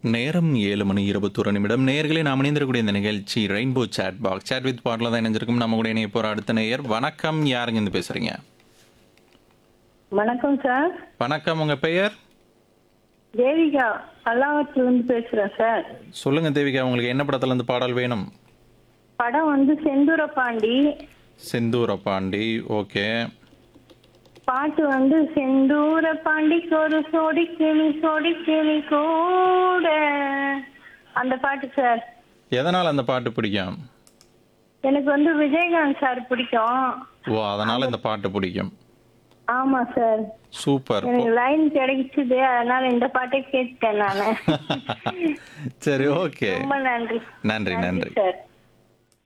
நேரம் ஏழு மணி இருபத்தொரு நிமிடம் நேயர்களே நாம் இணைந்திருக்கக்கூடிய இந்த நிகழ்ச்சி rainbow chat box chat with பாட்டில் தான் இணைஞ்சிருக்கும் நம்ம கூட இணைய போகிற அடுத்த நேயர் வணக்கம் யாருங்க இருந்து பேசுறீங்க வணக்கம் சார் வணக்கம் உங்க பெயர் தேவிகா பல்லாவரத்துல இருந்து பேசுறேன் சார் சொல்லுங்க தேவிகா உங்களுக்கு என்ன படத்துல இருந்து பாடல் வேணும் படம் வந்து செந்தூர பாண்டி செந்தூர பாண்டி ஓகே பாட்டு வந்து செந்தூர பாண்டிக்கு ஒரு சோடி கிளி சோடி கிளி கூட அந்த பாட்டு சார் எதனால் அந்த பாட்டு பிடிக்கும் எனக்கு வந்து விஜயகாந்த் சார் பிடிக்கும் ஓ அதனால இந்த பாட்டு பிடிக்கும் ஆமா சார் சூப்பர் எனக்கு லைன் கிடைச்சிது அதனால இந்த பாட்டை கேட்டேன் நானு சரி ஓகே ரொம்ப நன்றி நன்றி நன்றி சார்